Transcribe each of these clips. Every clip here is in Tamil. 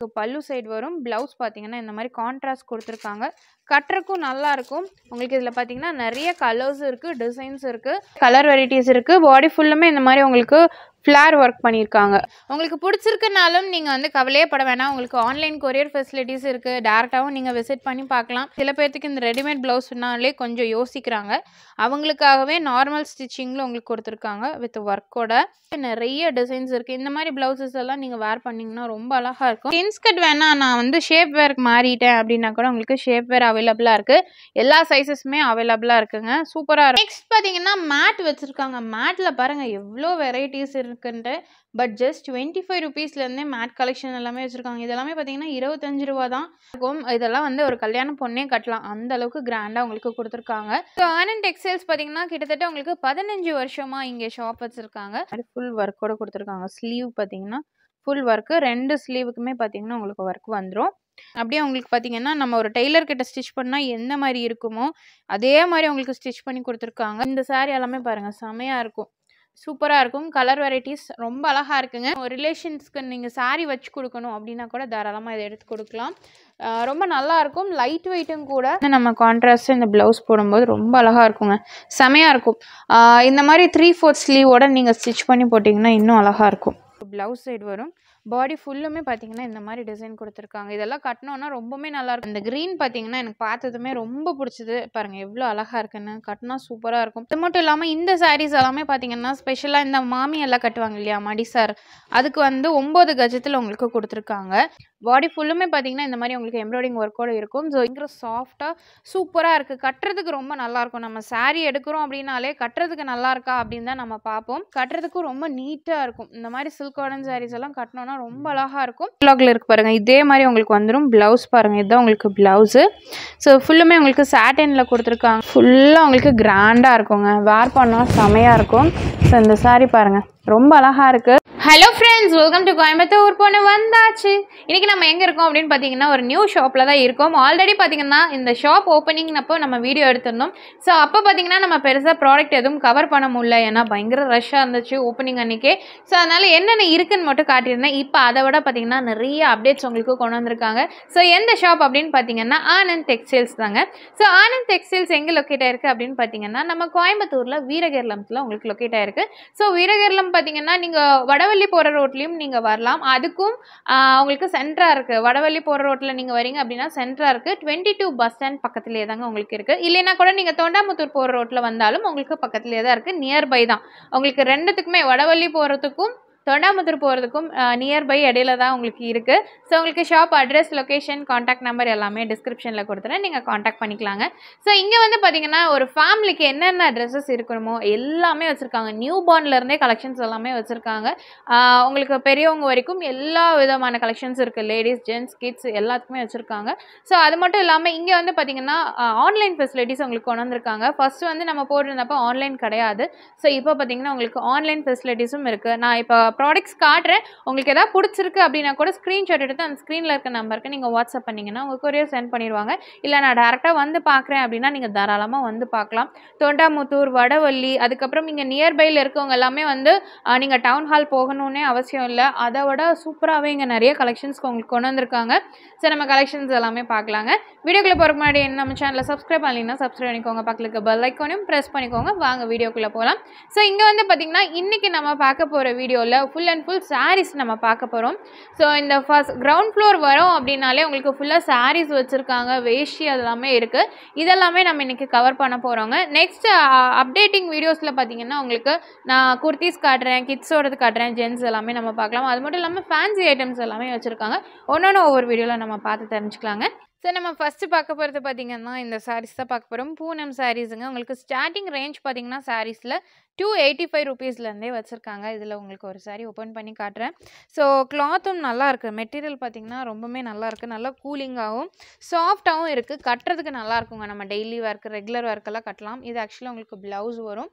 பல்லு சைடு வரும் ப்ளவுஸ் பார்த்தீங்கன்னா இந்த மாதிரி கான்ட்ராஸ்ட் கொடுத்துருக்காங்க கட்டுறக்கும் நல்லா இருக்கும் உங்களுக்கு இதில் பார்த்தீங்கன்னா நிறைய கலர்ஸ் இருக்குது டிசைன்ஸ் இருக்குது கலர் வெரைட்டிஸ் இருக்குது பாடி ஃபுல்லுமே இந்த மாதிரி உங்களுக்கு ஃப்ளார் ஒர்க் பண்ணியிருக்காங்க உங்களுக்கு பிடிச்சிருக்குனாலும் நீங்கள் வந்து கவலையே பட வேணாம் உங்களுக்கு ஆன்லைன் கொரியர் ஃபெசிலிட்டிஸ் இருக்குது டேரெக்டாகவும் நீங்கள் விசிட் பண்ணி பார்க்கலாம் சில பேர்த்துக்கு இந்த ரெடிமேட் ப்ளவுஸ்னாலே கொஞ்சம் யோசிக்கிறாங்க அவங்களுக்காகவே நார்மல் ஸ்டிச்சிங்கில் உங்களுக்கு கொடுத்துருக்காங்க வித் ஒர்க்கோட நிறைய டிசைன்ஸ் இருக்குது இந்த மாதிரி ப்ளவுசஸ் எல்லாம் நீங்கள் வேர் பண்ணிங்கன்னா ரொம்ப அழகாக இருக்கும் இன்ஸ்கட் வேணால் நான் வந்து ஷேப் வேர்க்கு மாறிட்டேன் அப்படின்னா கூட உங்களுக்கு ஷேப் வேர் அவைலபிளாக இருக்குது எல்லா சைஸஸுமே அவைலபிளாக இருக்குங்க சூப்பராக இருக்கும் நெக்ஸ்ட் பார்த்தீங்கன்னா மேட் வச்சுருக்காங்க மேட்டில் பாருங்கள் எவ்வளோ வெரைட்டிஸ் இருக்குன்ட்டு பட் ஜஸ்ட் டுவெண்ட்டி ஃபைவ் ருபீஸ்லேருந்தே மேட் கலெக்ஷன் எல்லாமே வச்சுருக்காங்க இதெல்லாமே பார்த்தீங்கன்னா இருபத்தஞ்சு ரூபா தான் இருக்கும் இதெல்லாம் வந்து ஒரு கல்யாண பொண்ணே கட்டலாம் அந்த அளவுக்கு கிராண்டாக உங்களுக்கு கொடுத்துருக்காங்க ஸோ ஆனந்த் டெக்ஸ்டைல்ஸ் பார்த்தீங்கன்னா கிட்டத்தட்ட உங்களுக்கு பதினஞ்சு வருஷமாக இங்கே ஷாப் வச்சுருக்காங்க ஃபுல் ஒர்க்கோட கொடுத்துருக்காங்க ஸ்லீவ் பார்த்தீங்கன்னா ஃபுல் ஒர்க்கு ரெண்டு ஸ்லீவுக்குமே பார்த்தீங்கன்னா உங்களுக்கு ஒர்க் வந்துடும் அப்படியே உங்களுக்கு பார்த்தீங்கன்னா நம்ம ஒரு டெய்லர் கிட்ட ஸ்டிச் பண்ணால் எந்த மாதிரி இருக்குமோ அதே மாதிரி உங்களுக்கு ஸ்டிச் பண்ணி கொடுத்துருக்காங்க இந்த saree எல்லாமே பாருங்கள் செமையாக இருக்கும் சூப்பராக இருக்கும் கலர் வெரைட்டிஸ் ரொம்ப அழகாக இருக்குங்க ஒரு ரிலேஷன்ஸ்க்கு நீங்கள் saree வச்சு கொடுக்கணும் அப்படின்னா கூட தாராளமாக இதை எடுத்து கொடுக்கலாம் ஆஹ் ரொம்ப நல்லா இருக்கும் லைட் வெயிட்டும் கூட நம்ம கான்ட்ராஸ்ட் இந்த ப்ளவுஸ் போடும்போது ரொம்ப அழகாக இருக்குங்க செமையாக இருக்கும் ஆஹ் இந்த மாதிரி த்ரீ ஃபோர்த் ஸ்லீவோட நீங்கள் ஸ்டிச் பண்ணி போட்டிங்கன்னா இன்னும் அழகாக இருக்கும் ப்ளவுஸ் சைடு வரும் பாடி ஃபுல்லுமே பார்த்தீங்கன்னா இந்த மாதிரி டிசைன் கொடுத்துருக்காங்க இதெல்லாம் கட்டினோன்னா ரொம்பவுமே நல்லா இருக்கும் இந்த க்ரீன் பார்த்தீங்கன்னா எனக்கு பார்த்ததுமே ரொம்ப பிடிச்சது பாருங்க எவ்வளோ அழகாக இருக்குன்னு கட்டினா சூப்பராக இருக்கும் இது மட்டும் இல்லாமல் இந்த சாரீஸ் எல்லாமே பார்த்தீங்கன்னா ஸ்பெஷலாக இந்த மாமி எல்லாம் கட்டுவாங்க இல்லையா மடி சார் அதுக்கு வந்து ஒம்பது கஜத்தில் உங்களுக்கு கொடுத்துருக்காங்க பாடி ஃபுல்லுமே பார்த்தீங்கன்னா இந்த மாதிரி உங்களுக்கு எம்ப்ராய்டிங் ஒர்க்கோட இருக்கும் ஸோ இங்கே சாஃப்டாக சூப்பராக இருக்குது கட்டுறதுக்கு ரொம்ப நல்லா-இருக்கும் நம்ம saree எடுக்கிறோம் அப்படின்னாலே கட்டுறதுக்கு நல்லா இருக்கா அப்படின்னு தான் நம்ம பார்ப்போம் கட்டுறதுக்கும் ரொம்ப நீட்டாக இருக்கும் இந்த மாதிரி சில்க் காட்டன் sarees எல்லாம் கட்டினோன்னா ரொம்ப அழகாக இருக்கும் ப்ளாக்ல இருக்கு பாருங்கள் இதே மாதிரி உங்களுக்கு வந்துடும் ப்ளவுஸ் பாருங்கள் இதுதான் உங்களுக்கு ப்ளவுஸு ஸோ ஃபுல்லுமே உங்களுக்கு சாட்டனில் கொடுத்துருக்காங்க ஃபுல்லாக உங்களுக்கு கிராண்டாக இருக்குங்க வேர் பண்ணால் செமையாக இருக்கும் ஸோ இந்த saree பாருங்கள் ரொம்ப அழகாக இருக்குது hello friends welcome to Coimbatore பொண்ணு வந்தாச்சு இன்றைக்கி நம்ம எங்கே இருக்கோம் அப்படின்னு பார்த்தீங்கன்னா ஒரு நியூ ஷாப்பில் தான் இருக்கோம் ஆல்ரெடி பார்த்தீங்கன்னா இந்த ஷாப் ஓப்பனிங்னப்போ நம்ம வீடியோ எடுத்திருந்தோம் ஸோ அப்போ பார்த்தீங்கன்னா நம்ம பெருசாக ப்ராடக்ட் எதுவும் கவர் பண்ண முடியல ஏன்னா பயங்கர ரஷ்ஷாக இருந்துச்சு ஓப்பனிங் அன்றைக்கே ஸோ அதனால் என்னென்ன இருக்குன்னு மட்டும் காட்டியிருந்தேன் இப்போ அதை விட பார்த்தீங்கன்னா நிறைய அப்டேட்ஸ் உங்களுக்கு கொண்டு வந்திருக்காங்க ஸோ எந்த ஷாப் அப்படின்னு பார்த்தீங்கன்னா ஆனந்த் டெக்ஸ்டைல்ஸ் தாங்க ஸோ ஆனந்த் டெக்ஸ்டைல்ஸ் எங்கே லொக்கேட் ஆயிருக்கு அப்படின்னு பார்த்தீங்கன்னா நம்ம கோயம்புத்தூரில் வீரகேரளத்தில் உங்களுக்கு லொக்கேட் ஆயிருக்கு ஸோ வீரகேரளம் பார்த்தீங்கன்னா நீங்கள் வடவள்ளி போகிற ரோட்லேயும் நீங்கள் வரலாம் அதுக்கும் ஆஹ், உங்களுக்கு சென்டராக இருக்குது வடவள்ளி போகிற ரோட்டில் நீங்கள் வரீங்க அப்படின்னா சென்டராக இருக்குது டுவெண்ட்டி டூ பஸ் ஸ்டாண்ட் பக்கத்துலேயே தாங்க உங்களுக்கு இருக்குது இல்லைன்னா கூட நீங்கள் தொண்டாமுத்தூர் போகிற ரோட்டில் வந்தாலும் உங்களுக்கு பக்கத்துலேயே தான் இருக்குது நியர்பை தான் உங்களுக்கு ரெண்டுத்துக்குமே வடவள்ளி போகிறதுக்கும் தொண்டாமுத்தூர் போகிறதுக்கும் நியர்பை இடையில தான் உங்களுக்கு இருக்குது ஸோ உங்களுக்கு shop address location contact number எல்லாமே டிஸ்கிரிப்ஷனில் கொடுத்துறேன் நீங்கள் காண்டாக்ட் பண்ணிக்கலாங்க ஸோ இங்கே வந்து பார்த்தீங்கன்னா ஒரு ஃபேமிலிக்கு என்னென்ன ட்ரெஸ்ஸஸ் இருக்கணுமோ எல்லாமே வச்சுருக்காங்க நியூ பார்ன்லேருந்தே கலெக்ஷன்ஸ் எல்லாமே வச்சுருக்காங்க உங்களுக்கு பெரியவங்க வரைக்கும் எல்லா விதமான கலெக்ஷன்ஸ் இருக்குது லேடிஸ் ஜென்ட்ஸ் கிட்ஸ் எல்லாத்துக்குமே வச்சுருக்காங்க ஸோ அது மட்டும் இல்லாமல் இங்கே வந்து பார்த்தீங்கன்னா ஆன்லைன் ஃபெசிலிட்டிஸ் உங்களுக்கு கொண்டு வந்திருக்காங்க ஃபர்ஸ்ட் வந்து நம்ம போட்டிருந்தப்போ ஆன்லைன் கிடையாது ஸோ இப்போ பார்த்தீங்கன்னா உங்களுக்கு ஆன்லைன் ஃபெசிலிட்டிஸும் இருக்குது நான் இப்போ ப்ராடக்ட்ஸ் காட்டுறேன் உங்களுக்கு எதாவது பிடிச்சிருக்கு அப்படின்னா கூட ஸ்க்ரீன்ஷாட் எடுத்து அந்த ஸ்க்ரீனில் இருக்க நம்பருக்கு நீங்கள் வாட்ஸ்அப் பண்ணிங்கன்னா உங்கள் கொரியர் சென்ட் பண்ணிடுவாங்க இல்லை நான் டேரெக்டாக வந்து பார்க்குறேன் அப்படின்னா நீங்கள் தாராளமாக வந்து பார்க்கலாம் தொண்டாமுத்தூர் வடவள்ளி அதுக்கப்புறம் இங்கே நியர்பையில் இருக்கவங்க எல்லாமே வந்து நீங்கள் டவுன் ஹால் போகணுன்னே அவசியம் இல்லை அதை விட சூப்பராகவே இங்கே நிறைய கலெக்ஷன்ஸ்க்கு உங்களுக்கு கொண்டு வந்திருக்காங்க ஸோ நம்ம கலெக்ஷன்ஸ் எல்லாமே பார்க்கலாங்க வீடியோக்குள்ளே போகிறக்கு முன்னாடி நம்ம சேனலை சப்ஸ்கிரைப் பண்ணலைன்னா சப்ஸ்கிரைப் பண்ணிக்கோங்க பக்கத்துக்கு பெல் ஐக்கானையும் ப்ரெஸ் பண்ணிக்கோங்க வாங்க வீடியோக்குள்ளே போகலாம் ஸோ இங்கே வந்து பார்த்திங்கன்னா இன்றைக்கி நம்ம பார்க்க போகிற வீடியோவில் ஃபுல் அண்ட் ஃபுல் சாரீஸ் நம்ம பார்க்க போகிறோம் ஸோ இந்த ஃபர்ஸ்ட் கிரவுண்ட் ஃப்ளோர் வரோம் அப்படின்னாலே உங்களுக்கு ஃபுல்லாக சாரீஸ் வச்சுருக்காங்க வேஷ்டி அதெல்லாமே இருக்குது இதெல்லாமே நம்ம இன்றைக்கி கவர் பண்ண போகிறோங்க நெக்ஸ்ட் அப்டேட்டிங் வீடியோஸில் பார்த்தீங்கன்னா உங்களுக்கு நான் குர்த்திஸ் காட்டுறேன் கிட்ஸோடது காட்டுறேன் ஜென்ஸ் எல்லாமே நம்ம பார்க்கலாம் அது மட்டும் இல்லாமல் ஃபேன்சி ஐட்டம்ஸ் எல்லாமே வச்சுருக்காங்க ஒன்று ஒவ்வொரு வீடியோவில் நம்ம பார்த்து தெரிஞ்சுக்கலாங்க ஸோ நம்ம ஃபஸ்ட்டு பார்க்க போகிறது பார்த்தீங்கன்னா இந்த சாரீஸ் தான் பார்க்க போகிறோம் பூனம் சாரீஸுங்க உங்களுக்கு ஸ்டார்டிங் ரேஞ்ச் பார்த்தீங்கன்னா சாரீஸில் டூ எயிட்டி ஃபைவ் ருபீஸ்லேருந்தே வச்சுருக்காங்க இதில் உங்களுக்கு ஒரு சாரீ ஓப்பன் பண்ணி காட்டுறேன் ஸோ கிளாத்தும் நல்லா இருக்குது மெட்டீரியல் பார்த்தீங்கன்னா ரொம்பவுமே நல்லா இருக்குது நல்லா கூலிங்காகவும் சாஃப்டாகவும் இருக்குது கட்டுறதுக்கு நல்லா இருக்குங்க நம்ம டெய்லி ஒர்க் ரெகுலர் ஒர்க்கெல்லாம் கட்டலாம் இது ஆக்சுவலாக உங்களுக்கு ப்ளவுஸ் வரும்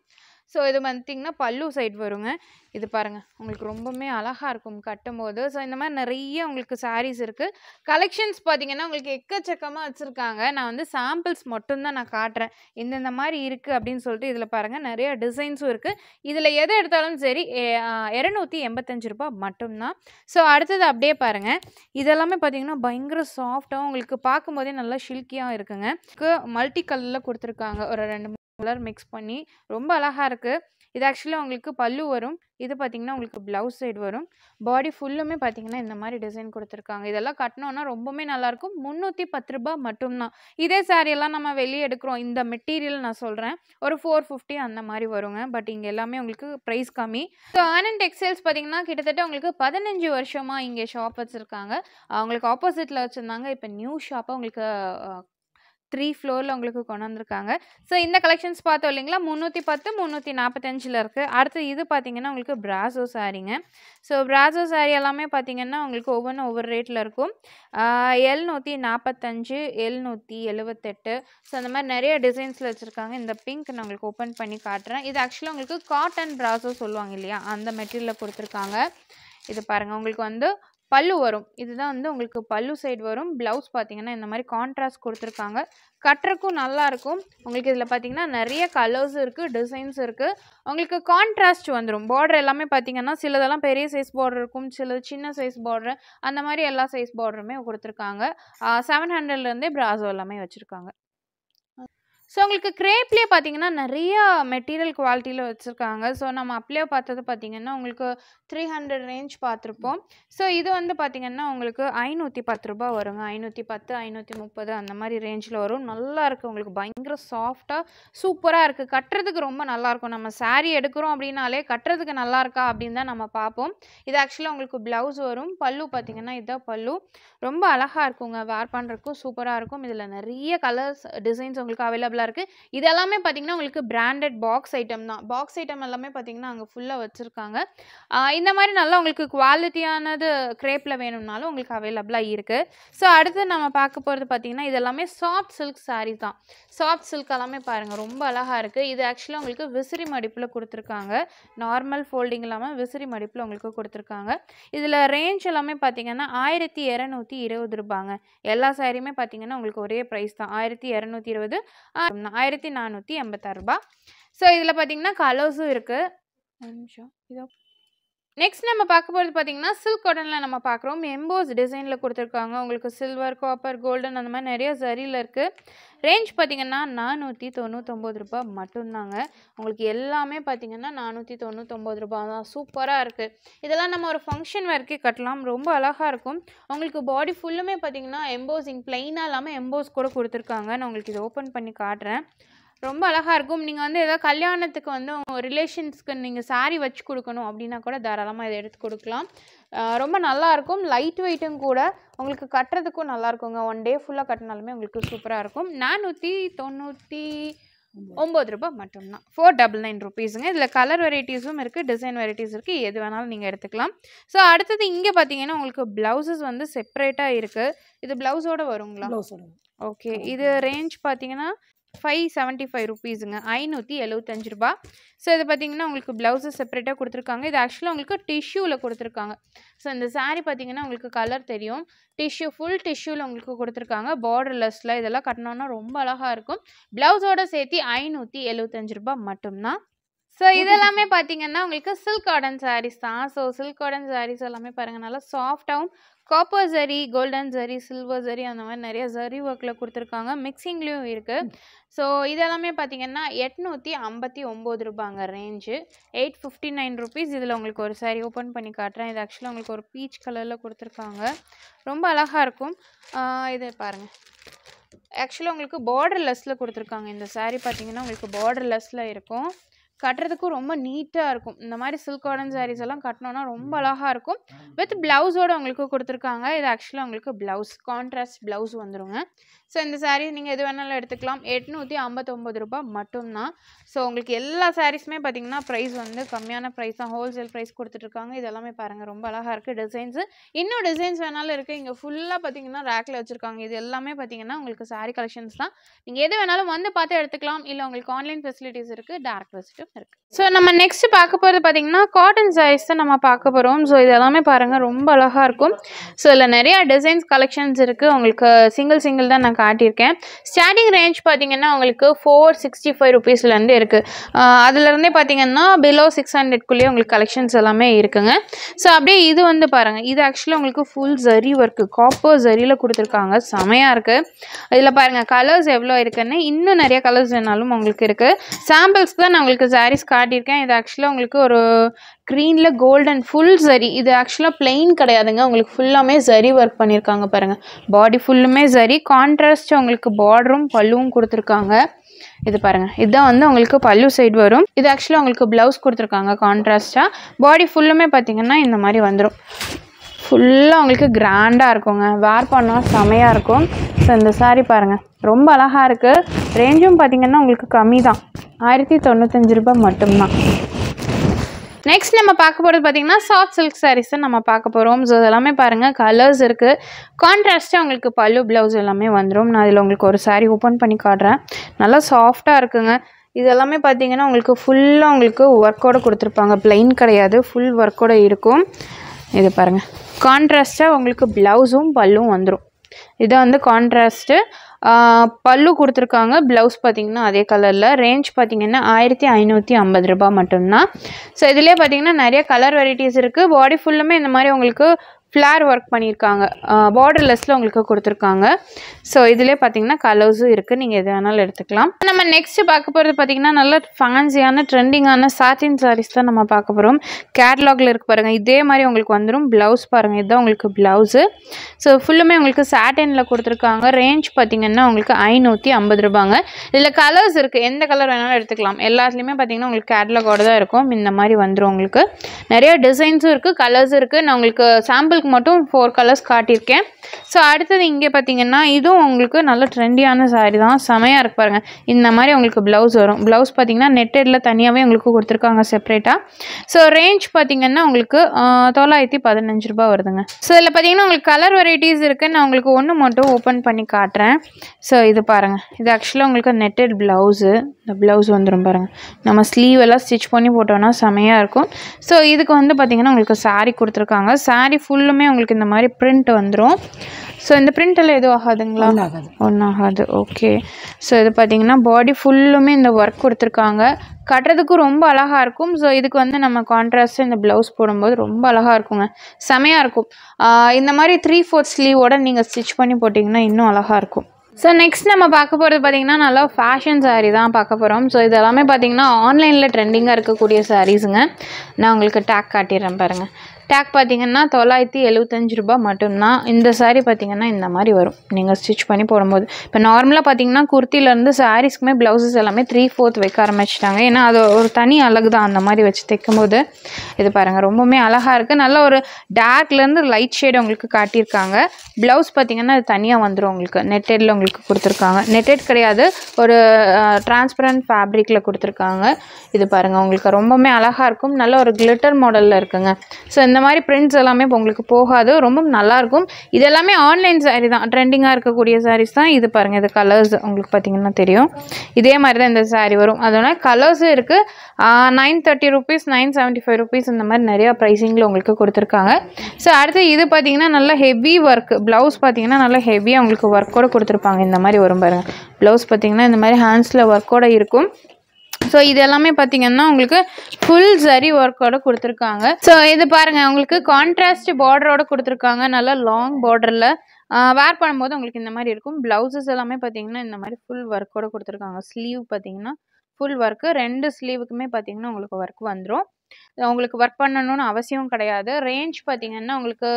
ஸோ இது பார்த்தீங்கன்னா பல்லு சைடு வருங்க இது பாருங்கள் உங்களுக்கு ரொம்பவுமே அழகாக இருக்கும் கட்டும்போது ஸோ இந்த மாதிரி நிறைய உங்களுக்கு sarees இருக்குது கலெக்ஷன்ஸ் பார்த்தீங்கன்னா உங்களுக்கு எக்கச்சக்கமாக வச்சுருக்காங்க நான் வந்து சாம்பிள்ஸ் மட்டும்தான் நான் காட்டுறேன் இந்தந்த மாதிரி இருக்குது அப்படின்னு சொல்லிட்டு இதில் பாருங்கள் நிறைய டிசைன்ஸும் இருக்குது இதில் எதை எடுத்தாலும் சரி இரநூத்தி எண்பத்தஞ்சு ரூபாய் மட்டும்தான் ஸோ அடுத்தது அப்படியே பாருங்கள் இதெல்லாமே பார்த்தீங்கன்னா பயங்கர சாஃப்டாக உங்களுக்கு பார்க்கும்போதே நல்லா ஷில்கியாக இருக்குங்க மல்டி கலரில் கொடுத்துருக்காங்க ஒரு ரெண்டு மூணு கலர் மிக்ஸ் பண்ணி ரொம்ப அழகாக இருக்குது இது ஆக்சுவலாக உங்களுக்கு பல்லு வரும் இது பார்த்தீங்கன்னா உங்களுக்கு ப்ளவுஸ் சைடு வரும் பாடி ஃபுல்லுமே பார்த்தீங்கன்னா இந்த மாதிரி டிசைன் கொடுத்துருக்காங்க இதெல்லாம் கட்டினோன்னா ரொம்பவுமே நல்லாயிருக்கும் முந்நூற்றி பத்து ரூபாய் மட்டும்தான் இதே saree எல்லாம் நம்ம வெளியே எடுக்கிறோம் இந்த மெட்டீரியல் நான் சொல்கிறேன் ஒரு ஃபோர் ஃபிஃப்டி அந்த மாதிரி வருங்க பட் இங்கே எல்லாமே உங்களுக்கு ப்ரைஸ் கம்மி ஸோ ஆனந்த் டெக்ஸ்டைல்ஸ் பார்த்தீங்கன்னா கிட்டத்தட்ட உங்களுக்கு பதினஞ்சு வருஷமாக இங்கே ஷாப் வச்சுருக்காங்க அவங்களுக்கு ஆப்போசிட்டில் வச்சுருந்தாங்க இப்போ நியூ ஷாப்பாக உங்களுக்கு த்ரீ ஃப்ளோரில் உங்களுக்கு கொண்டு வந்திருக்காங்க ஸோ இந்த கலெக்ஷன்ஸ் பார்த்தோம் இல்லைங்களா முந்நூற்றி பத்து முந்நூற்றி நாற்பத்தஞ்சில் இருக்குது அடுத்து இது பார்த்தீங்கன்னா உங்களுக்கு பிராசோ சாரீங்க ஸோ பிராசோ சாரீ எல்லாமே பார்த்தீங்கன்னா உங்களுக்கு ஒவ்வொன்றும் ஒவ்வொரு ரேட்டில் இருக்கும் எழுநூற்றி நாற்பத்தஞ்சு எழுநூற்றி எழுவத்தெட்டு ஸோ அந்த மாதிரி நிறைய டிசைன்ஸில் வச்சுருக்காங்க இந்த பிங்க் நான் உங்களுக்கு ஓப்பன் பண்ணி காட்டுறேன் இது ஆக்சுவலாக உங்களுக்கு காட்டன் பிராசோ சொல்லுவாங்க இல்லையா அந்த மெட்டீரியலில் கொடுத்துருக்காங்க இது பாருங்கள் உங்களுக்கு வந்து பல்லு வரும் இதுதான் வந்து உங்களுக்கு பல்லு சைடு வரும் ப்ளவுஸ் பார்த்தீங்கன்னா இந்த மாதிரி கான்ட்ராஸ்ட் கொடுத்துருக்காங்க கட்டுறக்கும் நல்லா இருக்கும் உங்களுக்கு இதில் பார்த்தீங்கன்னா நிறைய கலர்ஸ் இருக்குது டிசைன்ஸ் இருக்குது உங்களுக்கு கான்ட்ராஸ்ட் வந்துடும் பார்டர் எல்லாமே பார்த்தீங்கன்னா சிலதெல்லாம் பெரிய சைஸ் பார்டர் இருக்கும் சிலது சின்ன சைஸ் பார்டர் அந்த மாதிரி எல்லா சைஸ் பார்டருமே கொடுத்துருக்காங்க செவன் ஹண்ட்ரட்லேருந்தே ப்ராசோ எல்லாமே வச்சுருக்காங்க ஸோ உங்களுக்கு கிரேப்லேயே பார்த்தீங்கன்னா நிறைய மெட்டீரியல் குவாலிட்டியில் வச்சுருக்காங்க ஸோ நம்ம அப்படியே பார்த்தது பார்த்தீங்கன்னா உங்களுக்கு த்ரீ ஹண்ட்ரட் ரேஞ்ச் பார்த்துருப்போம் ஸோ இது வந்து பார்த்தீங்கன்னா உங்களுக்கு ஐநூற்றி பத்து ரூபாய் வருங்க ஐநூற்றி பத்து ஐநூற்றி முப்பது அந்த மாதிரி ரேஞ்சில் வரும் நல்லா இருக்குது உங்களுக்கு பயங்கர சாஃப்டாக சூப்பராக இருக்குது கட்டுறதுக்கு ரொம்ப நல்லாயிருக்கும் நம்ம saree எடுக்கிறோம் அப்படின்னாலே கட்டுறதுக்கு நல்லா இருக்கா அப்படின்னு தான் நம்ம பார்ப்போம் இது ஆக்சுவலாக உங்களுக்கு ப்ளவுஸ் வரும் பல்லு பார்த்தீங்கன்னா இதுதான் பல்லு ரொம்ப அழகாக இருக்குங்க வேர் பண்ணுறதுக்கும் சூப்பராக இருக்கும் இதில் நிறைய கலர்ஸ் டிசைன்ஸ் உங்களுக்கு அவைலபிளாக இருக்குது இது எல்லாமே பார்த்தீங்கன்னா உங்களுக்கு பிராண்டட் பாக்ஸ் ஐட்டம் தான் பாக்ஸ் ஐட்டம் எல்லாமே பார்த்தீங்கன்னா அங்கே ஃபுல்லாக வச்சுருக்காங்க இந்த மாதிரி நல்லா உங்களுக்கு குவாலிட்டியானது கிரேப்பில் வேணும்னாலும் உங்களுக்கு அவைலபிளாக இருக்குது ஸோ அடுத்து நம்ம பார்க்க போகிறது பார்த்தீங்கன்னா இது எல்லாமே சாஃப்ட் சில்க் saree தான் சாஃப்ட் சில்க் எல்லாமே பாருங்கள் ரொம்ப அழகாக இருக்குது இது ஆக்சுவலாக உங்களுக்கு விசிறி மடிப்பில் கொடுத்துருக்காங்க நார்மல் ஃபோல்டிங் இல்லாமல் விசிறி மடிப்பில் உங்களுக்கு கொடுத்துருக்காங்க இதில் ரேஞ்ச் எல்லாமே பார்த்தீங்கன்னா ஆயிரத்தி இரநூத்தி இருபது ரூபாங்க எல்லா சாரியுமே பார்த்தீங்கன்னா உங்களுக்கு ஒரே ப்ரைஸ் தான் ஆயிரத்தி இரநூத்தி இருபது ஆயிரத்தி நானூற்றி எண்பத்தாறு ரூபாய் ஸோ இதில் பார்த்தீங்கன்னா கலர்ஸும் இருக்குது ஒரு நிமிஷம் இதோ நெக்ஸ்ட் நம்ம பார்க்க போகிறது பார்த்தீங்கன்னா சில்க் காட்டனில் நம்ம பார்க்குறோம் எம்போஸ் டிசைனில் கொடுத்துருக்காங்க உங்களுக்கு சில்வர் காப்பர் கோல்டன் அந்த மாதிரி நிறைய சரியில் இருக்குது ரேஞ்ச் பார்த்தீங்கன்னா நானூற்றி தொண்ணூத்தொம்பது ரூபாய் மட்டும்தாங்க உங்களுக்கு எல்லாமே பார்த்தீங்கன்னா நானூற்றி தொண்ணூத்தொம்பது ரூபாய் தான் சூப்பராக இருக்குது இதெல்லாம் நம்ம ஒரு ஃபங்க்ஷன் வரைக்கும் கட்டலாம் ரொம்ப அழகாக இருக்கும் உங்களுக்கு பாடி ஃபுல்லுமே பார்த்தீங்கன்னா எம்போசிங் பிளைனாக இல்லாமல் எம்போஸ் கூட கொடுத்துருக்காங்க நான் உங்களுக்கு இதை ஓப்பன் பண்ணி காட்டுறேன் ரொம்ப அழகாக இருக்கும் நீங்கள் வந்து ஏதாவது கல்யாணத்துக்கு வந்து உங்கள் ரிலேஷன்ஸ்க்கு நீங்கள் saree வச்சு கொடுக்கணும் அப்படின்னா கூட தாராளமாக இதை எடுத்து கொடுக்கலாம் ஆஹ் ரொம்ப நல்லா இருக்கும் லைட் வெயிட்டும் கூட உங்களுக்கு கட்டுறதுக்கும் நல்லா இருக்குங்க ஒன் டே ஃபுல்லாக கட்டினாலுமே உங்களுக்கு சூப்பராக இருக்கும் நானூற்றி தொண்ணூற்றி ஒம்பது ரூபாய் மட்டும்தான் ஃபோர் டபுள் நைன் ருபீஸுங்க இதில் கலர் வெரைட்டிஸும் இருக்குது டிசைன் வெரைட்டிஸ் இருக்குது எது வேணாலும் நீங்கள் எடுத்துக்கலாம் ஸோ அடுத்தது இங்கே பார்த்தீங்கன்னா உங்களுக்கு ப்ளவுசஸ் வந்து செப்பரேட்டாக இருக்குது இது ப்ளவுஸோட வருங்களா ப்ளவுஸோட ஓகே இது ரேஞ்ச் பார்த்தீங்கன்னா ஃபைவ் செவன்ட்டி ஃபைவ் ருபீஸுங்க ஐநூற்றி எழுபத்தஞ்சு ரூபா ஸோ இது பார்த்தீங்கன்னா உங்களுக்கு ப்ளவுஸு செப்பரேட்டாக கொடுத்துருக்காங்க இது ஆக்சுவலாக உங்களுக்கு டிஷ்யூவில் கொடுத்துருக்காங்க ஸோ இந்த saree பார்த்தீங்கன்னா உங்களுக்கு கலர் தெரியும் டிஷ்யூ ஃபுல் டிஷ்யூவில் உங்களுக்கு கொடுத்துருக்காங்க பார்டர்லெஸ்ஸில் இதெல்லாம் கட்டினோன்னா ரொம்ப அழகாக இருக்கும் ப்ளவுஸோட சேர்த்து ஐநூற்றி எழுபத்தஞ்சு ரூபாய் மட்டும்தான் ஸோ இதெல்லாமே பார்த்தீங்கன்னா உங்களுக்கு சில்க் காட்டன் sarees தான் ஸோ சில்க் காட்டன் sarees எல்லாமே பாருங்கள் நல்லா சாஃப்டாகவும் copper zari golden zari silver zari அந்த மாதிரி நிறைய ஜரி ஒர்க்கில் கொடுத்துருக்காங்க மிக்சிங்லேயும் இருக்குது ஸோ இதெல்லாமே பார்த்தீங்கன்னா எட்நூற்றி ஐம்பத்தி ஒம்பது ரூபாங்க range eight fifty nine rupees இதில் உங்களுக்கு ஒரு saree ஓப்பன் பண்ணி காட்டுறேன் இது ஆக்சுவலாக உங்களுக்கு ஒரு பீச் கலரில் கொடுத்துருக்காங்க ரொம்ப அழகாக இருக்கும் ஆஹ் இதை பாருங்கள் ஆக்சுவலாக உங்களுக்கு பார்டர் லெஸ்ஸில் கொடுத்துருக்காங்க இந்த saree பார்த்தீங்கன்னா உங்களுக்கு பார்டர் லெஸ்ஸில் இருக்கும் கட்டுறதுக்கும் ரொம்ப நீட்டாக இருக்கும் இந்த மாதிரி சில்க் காட்டன் sarees எல்லாம் கட்டினோன்னா ரொம்ப அழகாக இருக்கும் வித் ப்ளவுஸோட உங்களுக்கு கொடுத்துருக்காங்க இது ஆக்சுவலாக உங்களுக்கு ப்ளவுஸ் கான்ட்ராஸ்ட் ப்ளவுஸ் வந்துருங்க ஸோ இந்த saree நீங்கள் எது வேணாலும் எடுத்துக்கலாம் எட்நூற்றி ஐம்பத்தொம்பது ரூபாய் மட்டும்தான் ஸோ உங்களுக்கு எல்லா சாரீஸுமே பார்த்தீங்கன்னா ப்ரைஸ் வந்து கம்மியான ப்ரைஸ் தான் ஹோல்சேல் ப்ரைஸ் கொடுத்துட்ருக்காங்க இது எல்லாமே பாருங்கள் ரொம்ப அழகாக இருக்குது டிசைன்ஸு இன்னும் டிசைன்ஸ் வேணாலும் இருக்குது இங்கே ஃபுல்லாக பார்த்தீங்கன்னா ரேக்கில் வச்சுருக்காங்க இது எல்லாமே பார்த்தீங்கன்னா உங்களுக்கு saree கலெக்ஷன்ஸ் தான் நீங்கள் எது வேணாலும் வந்து பார்த்து எடுத்துக்கலாம் இல்லை உங்களுக்கு ஆன்லைன் ஃபெசிலிட்டிஸ் இருக்குது டேரக்ட் விசிட்டு இருக்குது ஸோ நம்ம நெக்ஸ்ட் பார்க்க போகிறது பார்த்தீங்கன்னா காட்டன் சாரீஸ் தான் நம்ம பார்க்க போகிறோம் ஸோ இது எல்லாமே பாருங்கள் ரொம்ப அழகாக இருக்கும் ஸோ இதில் நிறைய டிசைன்ஸ் கலெக்ஷன்ஸ் இருக்குது உங்களுக்கு சிங்கிள் சிங்கிள் தான் நான் காட்டியிருக்கேன் ஸ்டார்டிங் ரேஞ்ச் பார்த்தீங்கன்னா உங்களுக்கு ஃபோர் சிக்ஸ்டி ஃபைவ் ருபீஸ்லேருந்து இருக்குது அதுலேருந்தே பார்த்தீங்கன்னா பிலோ சிக்ஸ் ஹண்ட்ரட்குள்ளேயே உங்களுக்கு கலெக்ஷன்ஸ் எல்லாமே இருக்குங்க ஸோ அப்படியே இது வந்து பாருங்கள் இது ஆக்சுவலாக உங்களுக்கு ஃபுல் ஜரி ஒர்க்கு காப்பர் ஜரியில் கொடுத்துருக்காங்க செமையாக இருக்குது இதில் பாருங்கள் கலர்ஸ் எவ்வளோ இருக்குன்னு இன்னும் நிறைய கலர்ஸ் வேணாலும் உங்களுக்கு இருக்குது சாம்பிள்ஸ் தான் நான் உங்களுக்கு சாரீஸ் காட்டியிருக்கேன் இது ஆக்சுவலாக உங்களுக்கு ஒரு க்ரீனில் கோல்டன் ஃபுல் சரி இது ஆக்சுவலாக பிளெயின் கிடையாதுங்க உங்களுக்கு ஃபுல்லாமே சரி ஒர்க் பண்ணியிருக்காங்க பாருங்கள் பாடி ஃபுல்லுமே சரி கான்ட்ராஸ்ட் உங்களுக்கு பார்டரும் பல்லுவும் கொடுத்துருக்காங்க இது பாருங்கள் இதுதான் வந்து உங்களுக்கு பல்லு சைடு வரும் இது ஆக்சுவலாக உங்களுக்கு ப்ளவுஸ் கொடுத்துருக்காங்க கான்ட்ராஸ்ட்டாக பாடி ஃபுல்லுமே பார்த்தீங்கன்னா இந்த மாதிரி வந்துடும் ஃபுல்லாக உங்களுக்கு கிராண்டாக இருக்குங்க வேர் பண்ணால் செமையாக இருக்கும் ஸோ இந்த saree பாருங்கள் ரொம்ப அழகாக இருக்குது ரேஞ்சும் பார்த்தீங்கன்னா உங்களுக்கு கம்மி தான் ஆயிரத்தி தொண்ணூத்தஞ்சு ரூபாய் மட்டும்தான் நெக்ஸ்ட் நம்ம பார்க்க போகிறது பார்த்தீங்கன்னா சாஃப்ட் சில்க் சாரீஸ் தான் நம்ம பார்க்க போகிறோம் ஸோ இதெல்லாமே பாருங்கள் கலர்ஸ் இருக்குது கான்ட்ராஸ்ட்டாக உங்களுக்கு பல்லு ப்ளவுஸ் எல்லாமே வந்துடும் நான் இதில் உங்களுக்கு ஒரு saree ஓப்பன் பண்ணி காட்டுறேன் நல்லா சாஃப்டாக இருக்குங்க இது எல்லாமே பார்த்தீங்கன்னா உங்களுக்கு ஃபுல்லாக உங்களுக்கு ஒர்க்கோட கொடுத்துருப்பாங்க plain கிடையாது ஃபுல் ஒர்க்கோட இருக்கும் இது பாருங்கள் கான்ட்ராஸ்ட்டாக உங்களுக்கு ப்ளவுஸும் பல்லும் வந்துடும் இது வந்து கான்ட்ராஸ்ட்டு பல்லு கொடுத்துருக்காங்க ப்ளவுஸ் பார்த்தீங்கன்னா அதே கலரில் ரேஞ்ச் பார்த்தீங்கன்னா ஆயிரத்தி ஐநூற்றி ஐம்பது ரூபாய் மட்டும்தான் ஸோ இதுலேயே பார்த்தீங்கன்னா நிறைய கலர் வெரைட்டிஸ் இருக்குது பாடி ஃபுல்லுமே இந்த மாதிரி உங்களுக்கு ஃப்ளார் ஒர்க் பண்ணியிருக்காங்க பார்டர்லெஸ்ஸில் உங்களுக்கு கொடுத்துருக்காங்க ஸோ இதிலே பார்த்தீங்கன்னா கலர்ஸும் இருக்குது நீங்கள் எது வேணாலும் எடுத்துக்கலாம் நம்ம நெக்ஸ்ட் பார்க்க போகிறது பார்த்தீங்கன்னா நல்ல ஃபேன்சியான ட்ரெண்டிங்கான சாட்டின் சாரீஸ் தான் நம்ம பார்க்க போகிறோம் கேட்லாகில் இருக்கு பாருங்கள் இதே மாதிரி உங்களுக்கு வந்துடும் ப்ளவுஸ் பாருங்கள் இதுதான் உங்களுக்கு ப்ளவுஸு ஸோ ஃபுல்லுமே உங்களுக்கு சாட்டினில் கொடுத்துருக்காங்க ரேஞ்ச் பார்த்தீங்கன்னா உங்களுக்கு ஐநூற்றி ஐம்பது ரூபாங்க இதில் கலர்ஸ் இருக்குது எந்த கலர் வேணாலும் எடுத்துக்கலாம் எல்லாத்துலேயுமே பார்த்தீங்கன்னா உங்களுக்கு கேட்லாகோட தான் இருக்கும் இந்த மாதிரி வந்துடும் உங்களுக்கு நிறைய டிசைன்ஸும் இருக்குது கலர்ஸும் இருக்குது நான் உங்களுக்கு சாம்பிளுக்கு மட்டும் ஃபோர் கலர்ஸ் காட்டியிருக்கேன் ஸோ அடுத்தது இங்கே பார்த்தீங்கன்னா இதுவும் உங்களுக்கு நல்ல ட்ரெண்டியான saree தான் செமையாக இருக்கு பாருங்கள் இந்த மாதிரி உங்களுக்கு ப்ளவுஸ் வரும் ப்ளவுஸ் பார்த்தீங்கன்னா நெட்டடில் தனியாகவே உங்களுக்கு கொடுத்துருக்காங்க செப்பரேட்டாக ஸோ ரேஞ்ச் பார்த்தீங்கன்னா உங்களுக்கு ஆஹ், தொள்ளாயிரத்தி பதினஞ்சு ரூபாய் வருதுங்க ஸோ இதில் பார்த்தீங்கன்னா உங்களுக்கு கலர் வெரைட்டிஸ் இருக்குது நான் உங்களுக்கு ஒன்று மட்டும் ஓப்பன் பண்ணி காட்டுறேன் ஸோ இது பாருங்கள் இது ஆக்சுவலாக உங்களுக்கு நெட்டட் ப்ளவுஸு இந்த ப்ளவுஸ் வந்துடும் பாருங்கள் நம்ம ஸ்லீவ் எல்லாம் ஸ்டிச் பண்ணி போட்டோம்னா செமையாக இருக்கும் ஸோ இதுக்கு வந்து பார்த்திங்கன்னா உங்களுக்கு saree கொடுத்துருக்காங்க saree ஃபுல்லுமே உங்களுக்கு இந்த மாதிரி print வந்துடும் ஸோ இந்த print எல்லாம் எதுவும் ஆகாதுங்களா ஒன்றும் ஆகாது ஓகே ஸோ இது பார்த்தீங்கன்னா பாடி ஃபுல்லுமே இந்த ஒர்க் கொடுத்துருக்காங்க கட்டுறதுக்கும் ரொம்ப அழகாக இருக்கும் ஸோ இதுக்கு வந்து நம்ம கான்ட்ராஸ்ட்டு இந்த ப்ளவுஸ் போடும்போது ரொம்ப அழகாக இருக்குங்க செமையாக இருக்கும் ஆஹ் இந்த மாதிரி த்ரீ ஃபோர்த் ஸ்லீவோட நீங்கள் ஸ்டிச் பண்ணி போட்டிங்கன்னா இன்னும் அழகாக இருக்கும் ஸோ நெக்ஸ்ட் நம்ம பார்க்க போகிறது பார்த்தீங்கன்னா நல்லா ஃபேஷன் saree தான் பார்க்க போகிறோம் ஸோ இது எல்லாமே பார்த்தீங்கன்னா ஆன்லைனில் ட்ரெண்டிங்காக இருக்கக்கூடிய சாரீஸுங்க நான் உங்களுக்கு டேக் காட்டிடுறேன் பாருங்கள் டேக் பார்த்தீங்கன்னா தொள்ளாயிரத்தி எழுபத்தஞ்சு ரூபாய் மட்டும்தான் இந்த saree பார்த்தீங்கன்னா இந்த மாதிரி வரும் நீங்கள் ஸ்டிச் பண்ணி போடும்போது இப்போ நார்மலாக பார்த்தீங்கன்னா குர்த்திலேருந்து சாரீஸ்க்குமே ப்ளவுசஸ் எல்லாமே த்ரீ ஃபோர்த் வைக்க ஆரம்பிச்சிட்டாங்க ஏன்னா அது ஒரு தனி அழகு தான் அந்த மாதிரி வச்சு தைக்கும்போது இது பாருங்கள் ரொம்பவுமே அழகாக இருக்குது நல்ல ஒரு டார்க்லேருந்து லைட் ஷேட் உங்களுக்கு காட்டியிருக்காங்க ப்ளவுஸ் பார்த்தீங்கன்னா அது தனியாக வந்துடும் உங்களுக்கு நெட்டடில் உங்களுக்கு கொடுத்துருக்காங்க நெட்டட் கிடையாது ஒரு டிரான்ஸ்பரண்ட் ஃபேப்ரிக்கில் கொடுத்துருக்காங்க இது பாருங்கள் உங்களுக்கு ரொம்பவுமே அழகாக இருக்கும் நல்ல ஒரு கிளிட்டர் மாடலில் இருக்குங்க ஸோ இந்த மாதிரி பிரிண்ட்ஸ் எல்லாமே இப்போ உங்களுக்கு போகாது ரொம்ப நல்லாயிருக்கும் இது எல்லாமே ஆன்லைன் saree தான் ட்ரெண்டிங்காக இருக்கக்கூடிய sarees தான் இது பாருங்கள் இது கலர்ஸ் உங்களுக்கு பார்த்தீங்கன்னா தெரியும் இதே மாதிரி தான் இந்த saree வரும் அதோட கலர்ஸும் இருக்குது nine thirty rupees nine seventy five rupees இந்த மாதிரி நிறையா ப்ரைஸிங்கில் உங்களுக்கு கொடுத்துருக்காங்க ஸோ அடுத்து இது பார்த்தீங்கன்னா நல்ல ஹெவி ஒர்க் ப்ளவுஸ் பார்த்தீங்கன்னா நல்லா ஹெவியாக உங்களுக்கு ஒர்க்கோட கொடுத்துருப்பாங்க இந்த மாதிரி வரும் பாருங்கள் ப்ளவுஸ் பார்த்தீங்கன்னா இந்த மாதிரி ஹேண்ட்ஸில் ஒர்க்கோட இருக்கும் ஸோ இது எல்லாமே பார்த்தீங்கன்னா உங்களுக்கு ஃபுல் சரி ஒர்க்கோட கொடுத்துருக்காங்க ஸோ இது பாருங்கள் உங்களுக்கு கான்ட்ராஸ்ட் பார்டரோட கொடுத்துருக்காங்க நல்லா லாங் பார்டரில் வேர் பண்ணும்போது உங்களுக்கு இந்த மாதிரி இருக்கும் ப்ளவுசஸ் எல்லாமே பார்த்தீங்கன்னா இந்த மாதிரி ஃபுல் ஒர்க்கோட கொடுத்துருக்காங்க ஸ்லீவ் பார்த்தீங்கன்னா ஃபுல் ஒர்க்கு ரெண்டு ஸ்லீவுக்குமே பார்த்தீங்கன்னா உங்களுக்கு ஒர்க் வந்துடும் உங்களுக்கு ஒர்க் பண்ணணும்னு அவசியம் கிடையாது ரேஞ்ச் பார்த்தீங்கன்னா உங்களுக்கு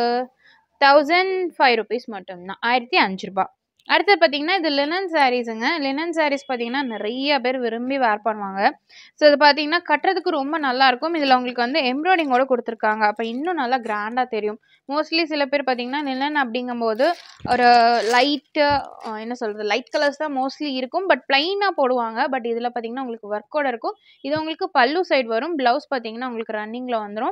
தௌசண்ட் ஃபைவ் ருபீஸ் மட்டும்தான் ஆயிரத்தி அஞ்சு ரூபா அடுத்தது பார்த்தீங்கன்னா இது லினன் சாரீஸுங்க லினன் சாரீஸ் பார்த்தீங்கன்னா நிறைய பேர் விரும்பி வேர் பண்ணுவாங்க ஸோ இது பார்த்தீங்கன்னா கட்டுறதுக்கு ரொம்ப நல்லா இருக்கும் இதில் உங்களுக்கு வந்து எம்ப்ராய்டிங்கோட கொடுத்துருக்காங்க அப்போ இன்னும் நல்லா கிராண்டாக தெரியும் மோஸ்ட்லி சில பேர் பார்த்தீங்கன்னா லினன் அப்படிங்கும்போது ஒரு லைட்டு என்ன சொல்கிறது லைட் கலர்ஸ் தான் மோஸ்ட்லி இருக்கும் பட் ப்ளைனாக போடுவாங்க பட் இதில் பார்த்தீங்கன்னா உங்களுக்கு ஒர்க்கோட இருக்கும் இது உங்களுக்கு பல்லு சைடு வரும் ப்ளவுஸ் பார்த்தீங்கன்னா உங்களுக்கு ரன்னிங்கில் வந்துடும்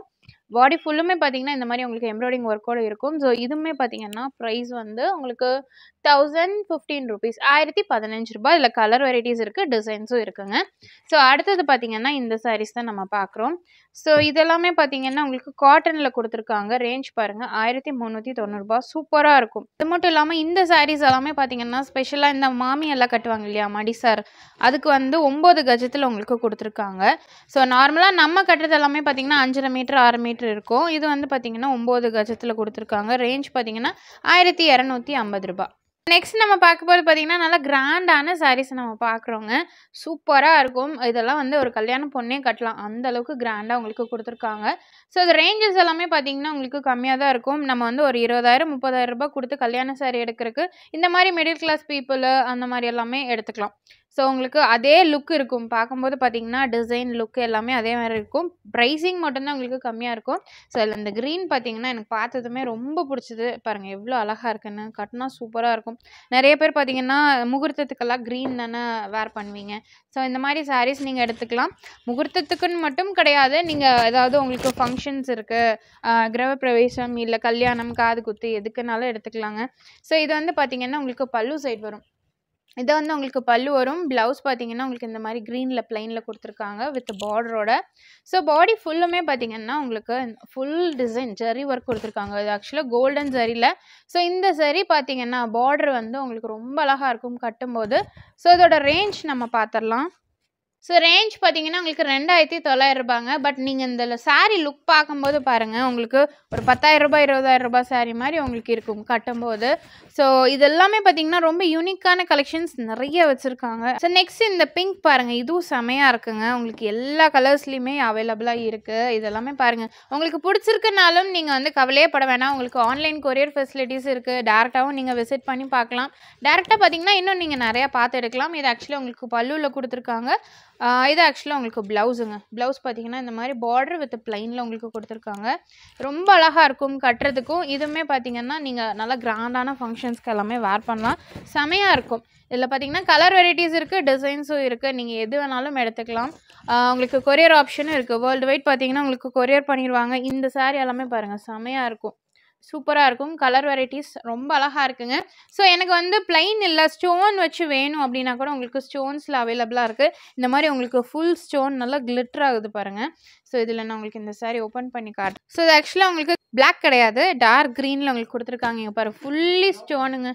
பாடி ஃபுல்லுமே பார்த்தீங்கன்னா இந்த மாதிரி உங்களுக்கு எம்ப்ராய்டிங் ஒர்க்கோட இருக்கும் ஸோ இதுவுமே பார்த்தீங்கன்னா ப்ரைஸ் வந்து உங்களுக்கு தௌசண்ட் ஃபிஃப்டீன் ருபீஸ் ஆயிரத்தி பதினஞ்சு ரூபாய் இதில் கலர் வெரைட்டிஸ் இருக்குது டிசைன்ஸும் இருக்குங்க ஸோ அடுத்தது பார்த்தீங்கன்னா இந்த சாரீஸ் தான் நம்ம பார்க்குறோம் ஸோ இதெல்லாமே பார்த்தீங்கன்னா உங்களுக்கு காட்டனில் கொடுத்துருக்காங்க ரேஞ்ச் பாருங்கள் ஆயிரத்தி முந்நூற்றி தொண்ணூறுபா சூப்பராக இருக்கும் இது மட்டும் இல்லாமல் இந்த சாரீஸ் எல்லாமே பார்த்தீங்கன்னா ஸ்பெஷலாக இந்த மாமி எல்லாம் கட்டுவாங்க இல்லையா மடி சார் அதுக்கு வந்து ஒம்பது கஜத்தில் உங்களுக்கு கொடுத்துருக்காங்க ஸோ நார்மலாக நம்ம கட்டுறது எல்லாமே பார்த்தீங்கன்னா அஞ்சரை மீட்டர் ஆறு மீட்டர் இருக்கும் இது வந்து பார்த்தீங்கன்னா ஒம்பது கஜத்தில் கொடுத்துருக்காங்க ரேஞ்ச் பார்த்தீங்கன்னா ஆயிரத்தி இரநூத்தி ஐம்பது ரூபாய் நெக்ஸ்ட் நம்ம பார்க்கும்போது பார்த்தீங்கன்னா நல்லா கிராண்டான சாரீஸ் நம்ம பார்க்குறோங்க சூப்பராக இருக்கும் இதெல்லாம் வந்து ஒரு கல்யாண பொண்ணே கட்டலாம் அந்த அளவுக்கு கிராண்டாக உங்களுக்கு கொடுத்துருக்காங்க ஸோ இது ரேஞ்சஸ் எல்லாமே பார்த்தீங்கன்னா உங்களுக்கு கம்மியாக தான் இருக்கும் நம்ம வந்து ஒரு இருபதாயிரம் முப்பதாயிரம் ரூபாய் கொடுத்து கல்யாண சாரி எடுக்கிறதுக்கு இந்த மாதிரி மிடில் கிளாஸ் பீப்புள் அந்த மாதிரி எல்லாமே எடுத்துக்கலாம் ஸோ உங்களுக்கு அதே லுக் இருக்கும் பார்க்கும்போது பார்த்தீங்கன்னா டிசைன் லுக் எல்லாமே அதே மாதிரி இருக்கும் ப்ரைஸிங் மட்டும்தான் உங்களுக்கு கம்மியாக இருக்கும் ஸோ அதில் இந்த க்ரீன் பார்த்தீங்கன்னா எனக்கு பார்த்ததுமே ரொம்ப பிடிச்சது பாருங்கள் எவ்வளோ அழகாக இருக்குன்னு கட்டினா சூப்பராக இருக்கும் நிறைய பேர் பார்த்தீங்கன்னா முகூர்த்தத்துக்கெல்லாம் க்ரீன் தானே வேர் பண்ணுவீங்க ஸோ இந்த மாதிரி சாரீஸ் நீங்கள் எடுத்துக்கலாம் முகூர்த்தத்துக்குன்னு மட்டும் கிடையாது நீங்கள் ஏதாவது உங்களுக்கு ஃபங்க்ஷன்ஸ் இருக்குது கிரகப்பிரவேசம் இல்லை கல்யாணம் காது குத்து எதுக்குனாலும் எடுத்துக்கலாங்க ஸோ இது வந்து பார்த்தீங்கன்னா உங்களுக்கு பல்லு சைடு வரும் இது வந்து உங்களுக்கு பல்லு வரும் ப்ளவுஸ் பார்த்தீங்கன்னா உங்களுக்கு இந்த மாதிரி க்ரீனில் ப்ளைனில் கொடுத்துருக்காங்க வித் பார்டரோட ஸோ பாடி ஃபுல்லுமே பார்த்தீங்கன்னா உங்களுக்கு ஃபுல் டிசைன் ஜரி ஒர்க் கொடுத்துருக்காங்க இது ஆக்சுவலாக கோல்டன் ஜரியில் ஸோ இந்த சரி பார்த்தீங்கன்னா பார்டர் வந்து உங்களுக்கு ரொம்ப அழகாக இருக்கும் கட்டும்போது ஸோ இதோட ரேஞ்ச் நம்ம பார்த்துடலாம் ஸோ ரேஞ்ச் பார்த்தீங்கன்னா உங்களுக்கு ரெண்டாயிரத்தி தொள்ளாயிரம் ரூபாங்க பட் நீங்கள் இந்த சாரீ லுக் பார்க்கும்போது பாருங்கள் உங்களுக்கு ஒரு பத்தாயிரம் ரூபாய் இருபதாயிரம் ரூபாய் சாரீ மாதிரி உங்களுக்கு இருக்கும் கட்டும்போது ஸோ இது எல்லாமே பார்த்தீங்கன்னா ரொம்ப யூனிக்கான கலெக்ஷன்ஸ் நிறைய வச்சுருக்காங்க ஸோ நெக்ஸ்ட் இந்த பிங்க் பாருங்கள் இதுவும் செமையாக இருக்குங்க உங்களுக்கு எல்லா கலர்ஸ்லையுமே அவைலபிளாக இருக்குது இதெல்லாமே பாருங்கள் உங்களுக்கு பிடிச்சிருக்குனாலும் நீங்கள் வந்து கவலையே பட வேணாம் உங்களுக்கு ஆன்லைன் கொரியர் ஃபெசிலிட்டிஸ் இருக்குது டேரெக்டாகவும் நீங்கள் விசிட் பண்ணி பார்க்கலாம் டேரெக்டாக பார்த்தீங்கன்னா இன்னும் நீங்கள் நிறையா பார்த்து எடுக்கலாம் இது ஆக்சுவலி உங்களுக்கு பல்லுவில் கொடுத்துருக்காங்க ஆஹ் இது ஆக்சுவலாக உங்களுக்கு ப்ளவுஸுங்க ப்ளவுஸ் பார்த்தீங்கன்னா இந்த மாதிரி பார்டர் வித் ப்ளைனில் உங்களுக்கு கொடுத்துருக்காங்க ரொம்ப அழகாக இருக்கும் கட்டுறதுக்கும் இதுவுமே பார்த்தீங்கன்னா நீங்கள் நல்லா கிராண்டான ஃபங்க்ஷன்ஸ்க்கு எல்லாமே வேர் பண்ணலாம் செமையாக இருக்கும் இதில் பார்த்தீங்கன்னா கலர் வெரைட்டிஸ் இருக்குது டிசைன்ஸும் இருக்குது நீங்கள் எது வேணாலும் எடுத்துக்கலாம் ஆஹ் உங்களுக்கு கொரியர் ஆப்ஷனும் இருக்குது வேர்ல்டு வைட் பார்த்தீங்கன்னா உங்களுக்கு கொரியர் பண்ணிடுவாங்க இந்த saree எல்லாமே பாருங்கள் செமையாக இருக்கும் சூப்பராக இருக்கும் கலர் வெரைட்டிஸ் ரொம்ப அழகாக இருக்குங்க ஸோ எனக்கு வந்து பிளைன் இல்லை ஸ்டோன் வச்சு வேணும் அப்படின்னா கூட உங்களுக்கு ஸ்டோன்ஸில் அவைலபிளாக இருக்குது இந்த மாதிரி உங்களுக்கு ஃபுல் ஸ்டோன் நல்லா கிளிட்டர் ஆகுது பாருங்கள் ஸோ இதில் நான் உங்களுக்கு இந்த saree ஓப்பன் பண்ணி காட்டுறேன் ஸோ இது ஆக்சுவலாக உங்களுக்கு பிளாக் கிடையாது டார்க் க்ரீனில் உங்களுக்கு கொடுத்துருக்காங்க இங்கே பாரு ஃபுல்லி ஸ்டோனுங்க